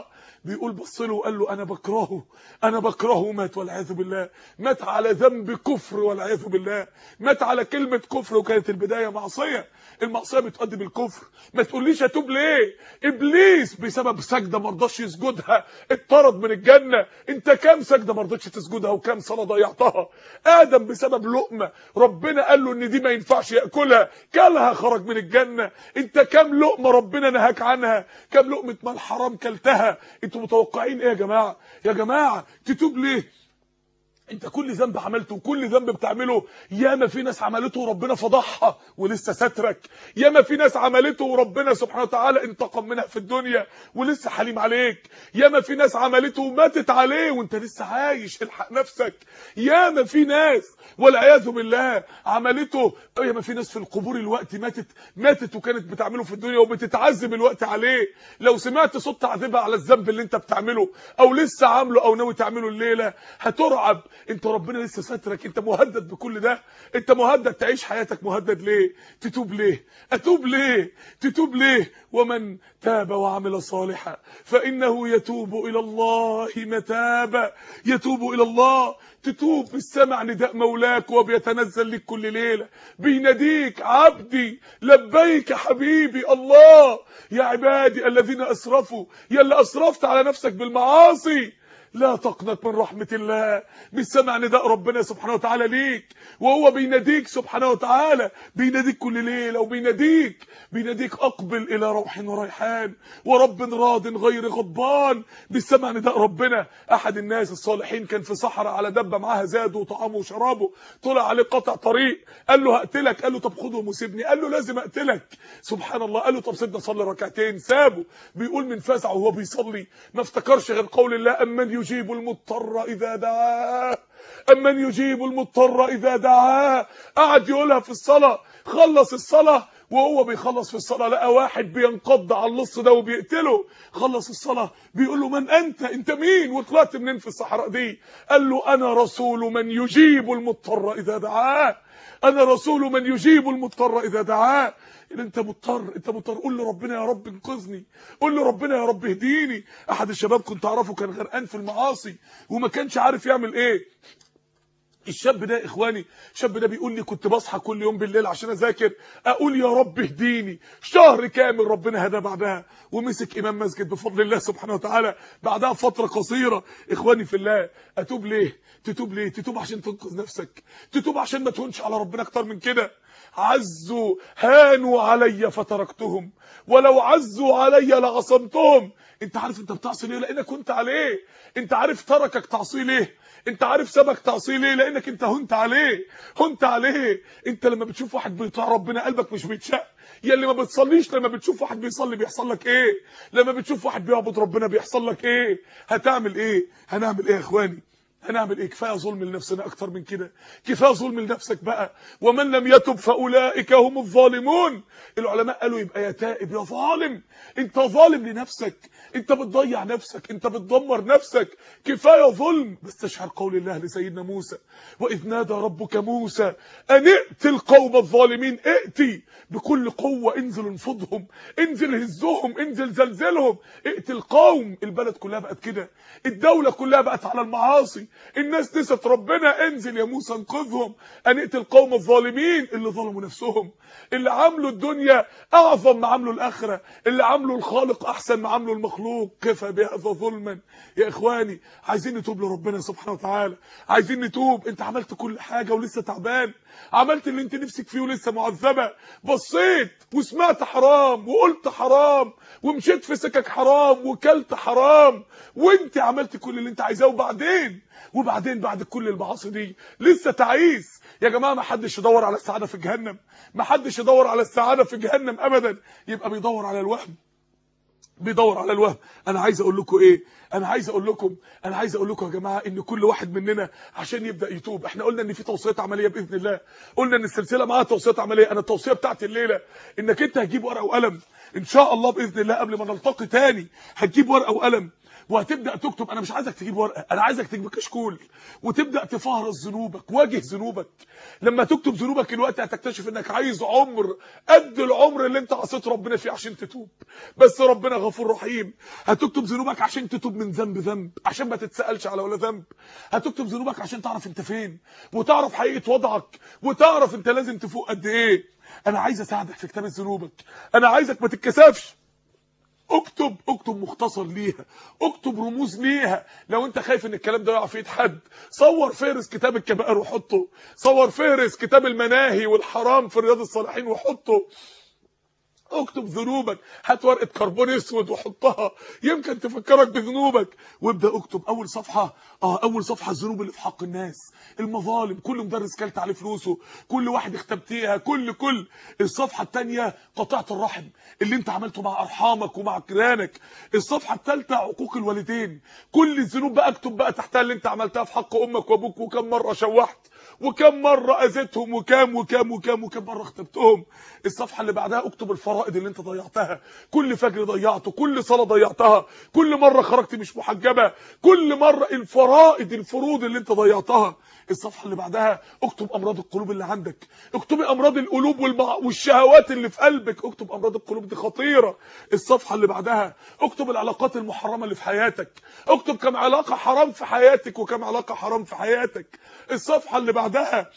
Speaker 3: بيقول بص له وقال له انا بكرهه انا بكرهه ومات والعياذ بالله مات على ذنب كفر والعياذ بالله مات على كلمه كفر وكانت البدايه معصيه المعصيه بتؤدي بالكفر ما تقوليش اتوب ليه ابليس بسبب سجده ما رضاش يسجدها اتطرد من الجنه انت كام سجده ما رضيتش تسجدها وكام صلاه ضيعتها ادم بسبب لقمه ربنا قال له ان دي ما ينفعش ياكلها كلها خرج من الجنه انت كام لقمه ربنا نهاك عنها كام لقمه مال حرام كلتها انتوا متوقعين ايه يا جماعه يا جماعه تتوب ليه انت كل ذنب عملته وكل ذنب بتعمله ياما في ناس عملته وربنا فضحها ولسه سترك ياما في ناس عملته وربنا سبحانه وتعالى انتقم منها في الدنيا ولسه حليم عليك ياما في ناس عملته وماتت عليه وانت لسه عايش الحق نفسك ياما في ناس والعياذ بالله عملته ياما في ناس في القبور الوقت ماتت ماتت وكانت بتعمله في الدنيا وبتتعذب الوقت عليه لو سمعت صوت تعذيبها على الذنب اللي انت بتعمله او لسه عامله او ناوي تعمله الليله هترعب انت ربنا لسه سترك انت مهدد بكل ده انت مهدد تعيش حياتك مهدد ليه تتوب ليه اتوب ليه تتوب ليه ومن تاب وعمل صالحا فانه يتوب الى الله متابا يتوب الى الله تتوب بالسمع نداء مولاك وبيتنزل لك كل ليله بيناديك عبدي لبيك حبيبي الله يا عبادي الذين اسرفوا يا اللي اسرفت على نفسك بالمعاصي لا تقنط من رحمة الله بالسمع نداء ربنا سبحانه وتعالى ليك وهو بيناديك سبحانه وتعالى بيناديك كل ليلة وبيناديك بيناديك أقبل إلى روح وريحان ورب راض غير غضبان بالسمع نداء ربنا أحد الناس الصالحين كان في صحراء على دبة معاها زاده وطعامه وشرابه طلع عليه قطع طريق قال له هقتلك قال له طب خدهم وسيبني قال له لازم أقتلك سبحان الله قال له طب سيبني أصلي ركعتين سابه بيقول من فزعه وهو بيصلي ما افتكرش غير قول الله أمن يجيب المضطر إذا دعاه أمن يجيب المضطر إذا دعاه قعد يقولها في الصلاة خلص الصلاة وهو بيخلص في الصلاة لقى واحد بينقض على اللص ده وبيقتله خلص الصلاة بيقول له من أنت أنت مين وطلعت منين في الصحراء دي قال له أنا رسول من يجيب المضطر إذا دعاه أنا رسول من يجيب المضطر إذا دعاه إن انت مضطر انت مضطر قول لربنا يا رب انقذني قول لربنا يا رب اهديني احد الشباب كنت اعرفه كان غرقان في المعاصي وما كانش عارف يعمل ايه الشاب ده اخواني الشاب ده بيقول لي كنت بصحى كل يوم بالليل عشان اذاكر اقول يا رب اهديني شهر كامل ربنا هدى بعدها ومسك امام مسجد بفضل الله سبحانه وتعالى بعدها فتره قصيره اخواني في الله اتوب ليه تتوب ليه تتوب عشان تنقذ نفسك تتوب عشان ما تهونش على ربنا اكتر من كده عزوا هانوا علي فتركتهم ولو عزوا علي لعصمتهم انت عارف انت بتعصي ليه لانك كنت عليه انت عارف تركك تعصيه ليه انت عارف سبك تعصيه ليه لانك انت هنت عليه هنت عليه انت لما بتشوف واحد بيطاع ربنا قلبك مش بيتشق يا اللي ما بتصليش لما بتشوف واحد بيصلي بيحصل لك ايه لما بتشوف واحد بيعبد ربنا بيحصل لك ايه هتعمل ايه هنعمل ايه يا اخواني هنعمل ايه كفايه ظلم لنفسنا اكتر من كده كفايه ظلم لنفسك بقى ومن لم يتب فاولئك هم الظالمون العلماء قالوا يبقى يا تائب يا ظالم انت ظالم لنفسك انت بتضيع نفسك انت بتدمر نفسك كفايه ظلم باستشعار قول الله لسيدنا موسى واذ نادى ربك موسى ان ائت القوم الظالمين ائتي بكل قوه انزل انفضهم انزل هزهم انزل زلزلهم ائت القوم البلد كلها بقت كده الدوله كلها بقت على المعاصي الناس نست ربنا انزل يا موسى انقذهم ان ائت القوم الظالمين اللي ظلموا نفسهم اللي عملوا الدنيا اعظم ما عملوا الاخره اللي عملوا الخالق احسن ما عملوا المخلوق كفى بهذا ظلما يا اخواني عايزين نتوب لربنا سبحانه وتعالى عايزين نتوب انت عملت كل حاجه ولسه تعبان عملت اللي انت نفسك فيه ولسه معذبه بصيت وسمعت حرام وقلت حرام ومشيت في سكك حرام وكلت حرام وانت عملت كل اللي انت عايزاه وبعدين وبعدين بعد كل المعاصي دي لسه تعيس يا جماعه ما حدش يدور على السعاده في جهنم ما حدش يدور على السعاده في جهنم ابدا يبقى بيدور على الوهم بيدور على الوهم انا عايز اقول لكم ايه انا عايز اقول لكم انا عايز اقول لكم يا جماعه ان كل واحد مننا عشان يبدا يتوب احنا قلنا ان في توصيات عمليه باذن الله قلنا ان السلسله معاها توصيات عمليه انا التوصيه بتاعت الليله انك انت هتجيب ورقه وقلم ان شاء الله باذن الله قبل ما نلتقي تاني هتجيب ورقه وقلم وهتبدا تكتب انا مش عايزك تجيب ورقه انا عايزك تجيب كشكول وتبدا تفهرس ذنوبك واجه ذنوبك لما تكتب ذنوبك الوقت هتكتشف انك عايز عمر قد العمر اللي انت عصيت ربنا فيه عشان تتوب بس ربنا غفور رحيم هتكتب ذنوبك عشان تتوب من ذنب ذنب عشان ما تتسالش على ولا ذنب هتكتب ذنوبك عشان تعرف انت فين وتعرف حقيقه وضعك وتعرف انت لازم تفوق قد ايه انا عايز اساعدك في كتابه ذنوبك انا عايزك ما تتكسفش اكتب اكتب مختصر ليها اكتب رموز ليها لو انت خايف ان الكلام ده يقع في ايد حد صور فهرس كتاب الكبائر وحطه صور فهرس كتاب المناهي والحرام في رياض الصالحين وحطه اكتب ذنوبك هات ورقه كربون اسود وحطها يمكن تفكرك بذنوبك وابدا اكتب اول صفحه اه اول صفحه الذنوب اللي في حق الناس المظالم كل مدرس كلت عليه فلوسه كل واحد اختبتيها كل كل الصفحه الثانيه قطيعه الرحم اللي انت عملته مع ارحامك ومع جيرانك الصفحه الثالثه عقوق الوالدين كل الذنوب بقى اكتب بقى تحتها اللي انت عملتها في حق امك وابوك وكم مره شوحت وكم مره اذيتهم وكام وكام وكام وكم مره اختبتهم الصفحه اللي بعدها اكتب الفرائض اللي انت ضيعتها كل فجر ضيعته كل صلاه ضيعتها كل مره خرجت مش محجبه كل مره الفرائض الفروض اللي انت ضيعتها الصفحه اللي بعدها اكتب امراض القلوب اللي عندك اكتبي امراض القلوب والمع... والشهوات اللي في قلبك اكتب امراض القلوب دي خطيره الصفحه اللي بعدها اكتب العلاقات المحرمه اللي في حياتك اكتب كم علاقه حرام في حياتك وكم علاقه حرام في حياتك الصفحه اللي بعدها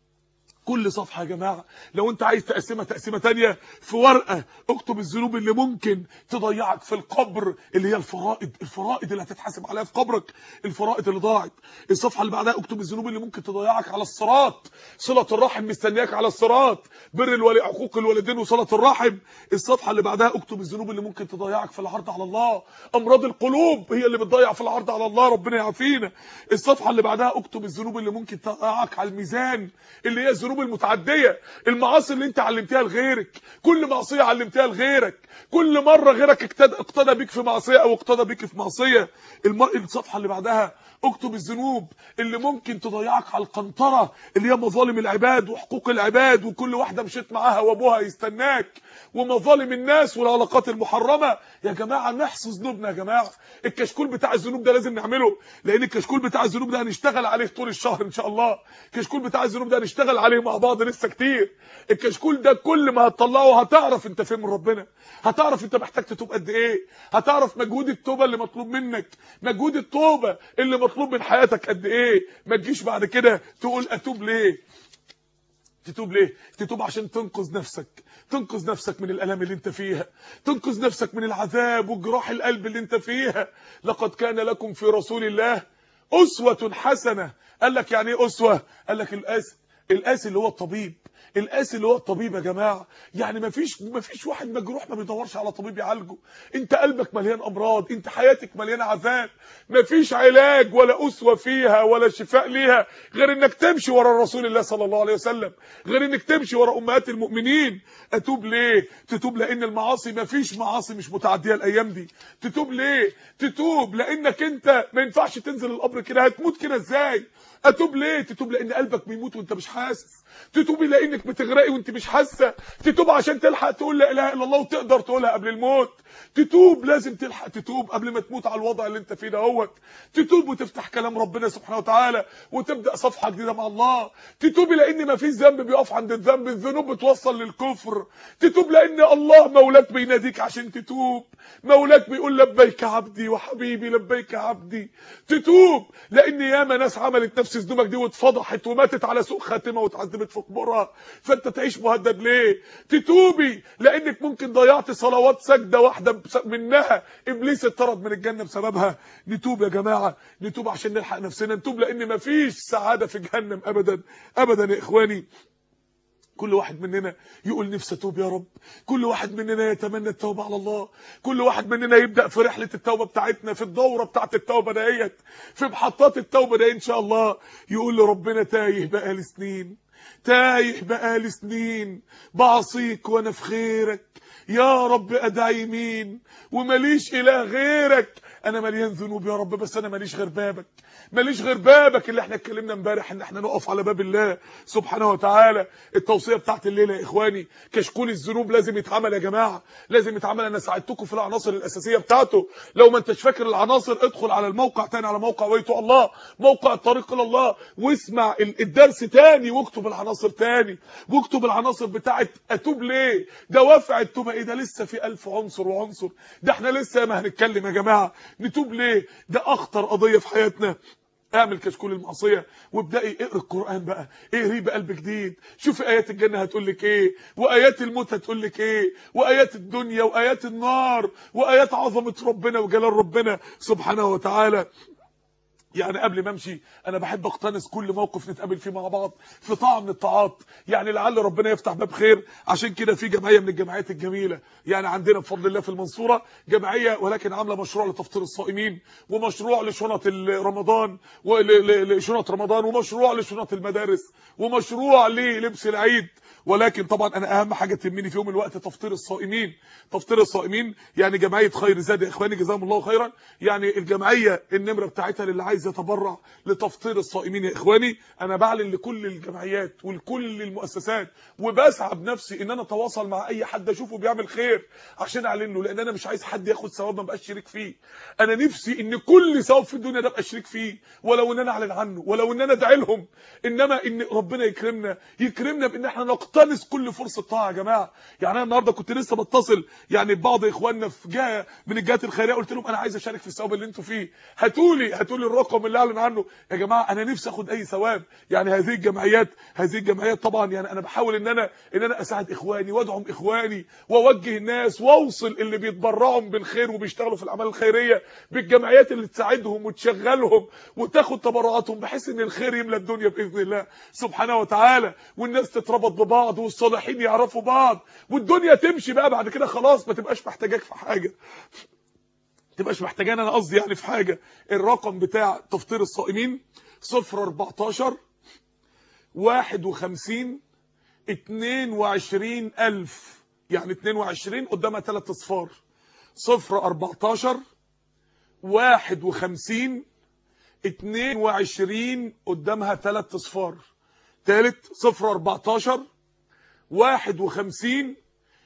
Speaker 3: كل صفحة يا جماعة لو انت عايز تقسمها تقسيمة تانية في ورقة اكتب الذنوب اللي ممكن تضيعك في القبر اللي هي الفرائض الفرائض اللي هتتحاسب عليها في قبرك الفرائض اللي ضاعت الصفحة اللي بعدها اكتب الذنوب اللي ممكن تضيعك على الصراط صلة الرحم مستنياك على الصراط بر الولي حقوق الوالدين وصلة الرحم الصفحة اللي بعدها اكتب الذنوب اللي ممكن تضيعك في العرض على الله امراض القلوب هي اللي بتضيع في العرض على الله ربنا يعافينا الصفحة اللي بعدها اكتب الذنوب اللي ممكن تضيعك على الميزان اللي هي الذنوب المتعديه المعاصي اللي انت علمتها لغيرك كل معصيه علمتها لغيرك كل مره غيرك اقتدى, اقتدى بيك في معصيه او اقتدى بيك في معصيه الم... الصفحه اللي بعدها اكتب الذنوب اللي ممكن تضيعك على القنطره اللي هي مظالم العباد وحقوق العباد وكل واحده مشيت معاها وابوها يستناك ومظالم الناس والعلاقات المحرمه يا جماعه نحصي ذنوبنا يا جماعه الكشكول بتاع الذنوب ده لازم نعمله لان الكشكول بتاع الذنوب ده هنشتغل عليه طول الشهر ان شاء الله الكشكول بتاع الذنوب ده هنشتغل عليه مع بعض لسه كتير الكشكول ده كل ما هتطلعه هتعرف انت فين من ربنا هتعرف انت محتاج تتوب قد ايه هتعرف مجهود التوبه اللي مطلوب منك مجهود التوبه اللي مطلوب من حياتك قد ايه ما تجيش بعد كده تقول اتوب ليه تتوب ليه تتوب عشان تنقذ نفسك تنقذ نفسك من الالام اللي انت فيها تنقذ نفسك من العذاب وجراح القلب اللي انت فيها لقد كان لكم في رسول الله اسوه حسنه قال لك يعني ايه اسوه قال لك القاسي القاسي اللي هو الطبيب القاسي اللي هو الطبيب يا جماعه يعني مفيش مفيش واحد مجروح ما بيدورش على طبيب يعالجه انت قلبك مليان امراض انت حياتك مليانه عذاب مفيش علاج ولا اسوه فيها ولا شفاء ليها غير انك تمشي ورا رسول الله صلى الله عليه وسلم غير انك تمشي ورا امهات المؤمنين اتوب ليه تتوب لان المعاصي مفيش معاصي مش متعديه الايام دي تتوب ليه تتوب لانك انت ما ينفعش تنزل القبر كده هتموت كده ازاي اتوب ليه تتوب لان قلبك بيموت وانت مش حاسس تتوبي لانك بتغرقي وانت مش حاسه تتوب عشان تلحق تقول لا اله الا الله وتقدر تقولها قبل الموت تتوب لازم تلحق تتوب قبل ما تموت على الوضع اللي انت فيه دهوت تتوب وتفتح كلام ربنا سبحانه وتعالى وتبدا صفحه جديده مع الله تتوبي لان ما فيش ذنب بيقف عند الذنب الذنوب بتوصل للكفر تتوب لان الله مولاك بيناديك عشان تتوب مولاك بيقول لبيك عبدي وحبيبي لبيك عبدي تتوب لان ياما ناس عملت نفس ذنوبك دي واتفضحت وماتت على سوء خاتمه واتعذبت في قبورها فانت تعيش مهدد ليه تتوبي لانك ممكن ضيعت صلوات سجده واحده منها ابليس اتطرد من الجنه بسببها نتوب يا جماعه نتوب عشان نلحق نفسنا نتوب لان مفيش سعاده في جهنم ابدا ابدا يا اخواني كل واحد مننا يقول نفسي اتوب يا رب كل واحد مننا يتمنى التوبه على الله كل واحد مننا يبدا في رحله التوبه بتاعتنا في الدوره بتاعه التوبه ديت في محطات التوبه دي ان شاء الله يقول لربنا تايه بقالي سنين تايه بقالي سنين بعصيك وانا في خيرك يا رب ادعي مين ومليش اله غيرك انا مليان ذنوب يا رب بس انا ماليش غير بابك ماليش غير بابك اللي احنا اتكلمنا امبارح ان احنا نقف على باب الله سبحانه وتعالى التوصيه بتاعت الليله يا اخواني كشكول الذنوب لازم يتعمل يا جماعه لازم يتعمل انا ساعدتكم في العناصر الاساسيه بتاعته لو ما انتش فاكر العناصر ادخل على الموقع تاني على موقع ويتو الله موقع الطريق الى الله واسمع ال- الدرس تاني واكتب العناصر تاني واكتب العناصر بتاعت اتوب ليه دوافع التوبه ايه ده لسه في ألف عنصر وعنصر ده احنا لسه ما هنتكلم يا جماعه نتوب ليه ده اخطر قضيه في حياتنا اعمل كشكول المعصيه وابدأي اقرا القران بقى اقري بقلب جديد شوفي ايات الجنه هتقول لك ايه وايات الموت هتقول لك ايه وايات الدنيا وايات النار وايات عظمه ربنا وجلال ربنا سبحانه وتعالى يعني قبل ما امشي انا بحب اقتنص كل موقف نتقابل فيه مع بعض في طاعه من الطاعات يعني لعل ربنا يفتح باب خير عشان كده في جمعيه من الجمعيات الجميله يعني عندنا بفضل الله في المنصوره جمعيه ولكن عامله مشروع لتفطير الصائمين ومشروع لشنط ال- رمضان ول- ل- لشنط رمضان ومشروع لشنط المدارس ومشروع للبس العيد ولكن طبعا انا اهم حاجه تهمني في يوم الوقت تفطير الصائمين تفطير الصائمين يعني جمعيه خير زاد يا اخواني جزاهم الله خيرا يعني الجمعيه النمره بتاعتها للي عايز يتبرع لتفطير الصائمين يا اخواني انا بعلن لكل الجمعيات ولكل المؤسسات وبسعى بنفسي ان انا اتواصل مع اي حد اشوفه بيعمل خير عشان اعلن له لان انا مش عايز حد ياخد ثواب ما بقاش شريك فيه انا نفسي ان كل ثواب في الدنيا ده ابقى شريك فيه ولو ان انا اعلن عنه ولو ان انا ادعي لهم انما ان ربنا يكرمنا يكرمنا بان احنا نقتنص كل فرصه طاعه يا جماعه يعني انا النهارده كنت لسه بتصل يعني ببعض اخواننا في جهه من الجهات الخيريه قلت لهم انا عايز اشارك في الثواب اللي انتوا فيه هاتولي هاتولي الرقم اللي اعلن عنه يا جماعه انا نفسي اخد اي ثواب يعني هذه الجمعيات هذه الجمعيات طبعا يعني انا بحاول ان انا ان انا اساعد اخواني وادعم اخواني واوجه الناس واوصل اللي بيتبرعوا بالخير وبيشتغلوا في الاعمال الخيريه بالجمعيات اللي تساعدهم وتشغلهم وتاخد تبرعاتهم بحيث ان الخير يملى الدنيا باذن الله سبحانه وتعالى والناس تتربط ببعض والصالحين يعرفوا بعض والدنيا تمشي بقى بعد كده خلاص ما تبقاش محتاجاك في حاجه تبقاش محتاجان انا قصدي يعني في حاجه الرقم بتاع تفطير الصائمين 014 51 22000 يعني 22 قدامها 3 اصفار 014 51 22 قدامها 3 اصفار ثالث 014 51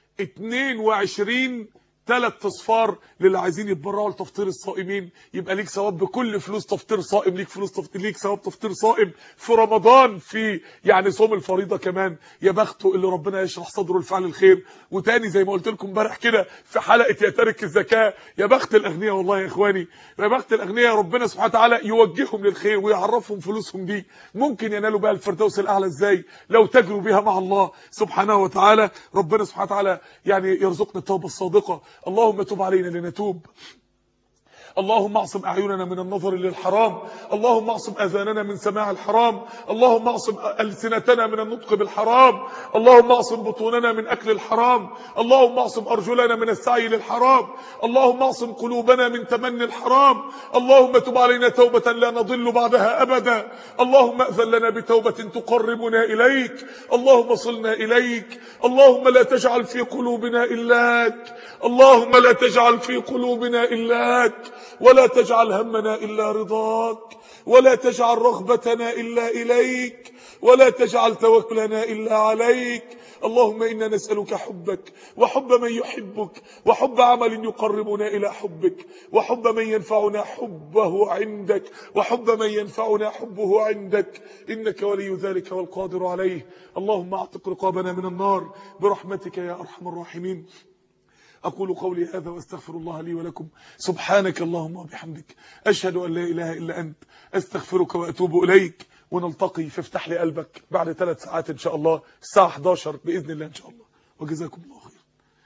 Speaker 3: 22 ثلاث اصفار للي عايزين يتبرعوا لتفطير الصائمين يبقى ليك ثواب بكل فلوس تفطير صائم ليك فلوس تفطير ليك ثواب تفطير صائم في رمضان في يعني صوم الفريضه كمان يا بخته اللي ربنا يشرح صدره لفعل الخير وتاني زي ما قلت لكم امبارح كده في حلقه يا تارك الزكاه يا بخت الاغنياء والله يا اخواني يا بخت الاغنياء ربنا سبحانه وتعالى يوجههم للخير ويعرفهم فلوسهم دي ممكن ينالوا بها الفردوس الاعلى ازاي لو تجروا بها مع الله سبحانه وتعالى ربنا سبحانه وتعالى يعني يرزقنا التوبه الصادقه اللهم تب علينا لنتوب اللهم اعصم اعيننا من النظر للحرام اللهم اعصم اذاننا من سماع الحرام اللهم اعصم السنتنا من النطق بالحرام اللهم اعصم بطوننا من اكل الحرام اللهم اعصم ارجلنا من السعي للحرام اللهم اعصم قلوبنا من تمني الحرام اللهم تب علينا توبه لا نضل بعدها ابدا اللهم اذن لنا بتوبه تقربنا اليك اللهم صلنا اليك اللهم لا تجعل في قلوبنا الاك اللهم لا تجعل في قلوبنا الاك ولا تجعل همنا إلا رضاك ولا تجعل رغبتنا إلا إليك ولا تجعل توكلنا إلا عليك اللهم إنا نسألك حبك وحب من يحبك وحب عمل يقربنا إلى حبك وحب من ينفعنا حبه عندك وحب من ينفعنا حبه عندك إنك ولي ذلك والقادر عليه اللهم اعتق رقابنا من النار برحمتك يا أرحم الراحمين أقول قولي هذا واستغفر الله لي ولكم سبحانك اللهم وبحمدك أشهد أن لا إله إلا أنت أستغفرك وأتوب إليك ونلتقي في افتح لي قلبك بعد ثلاث ساعات إن شاء الله الساعة 11 بإذن الله إن شاء الله وجزاكم الله خير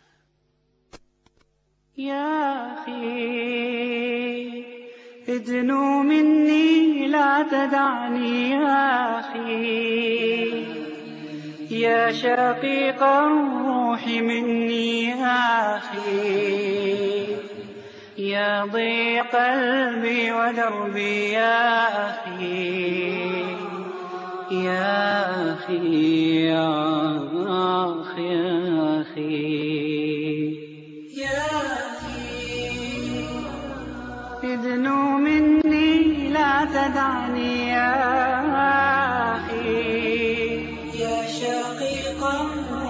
Speaker 2: يا أخي ادنو مني لا تدعني يا أخي يا شقيق الروح مني يا أخي يا ضيق قلبي ودربي يا أخي يا أخي يا أخي يا أخي يا أخي تدعني يا أخي
Speaker 4: يا شقيق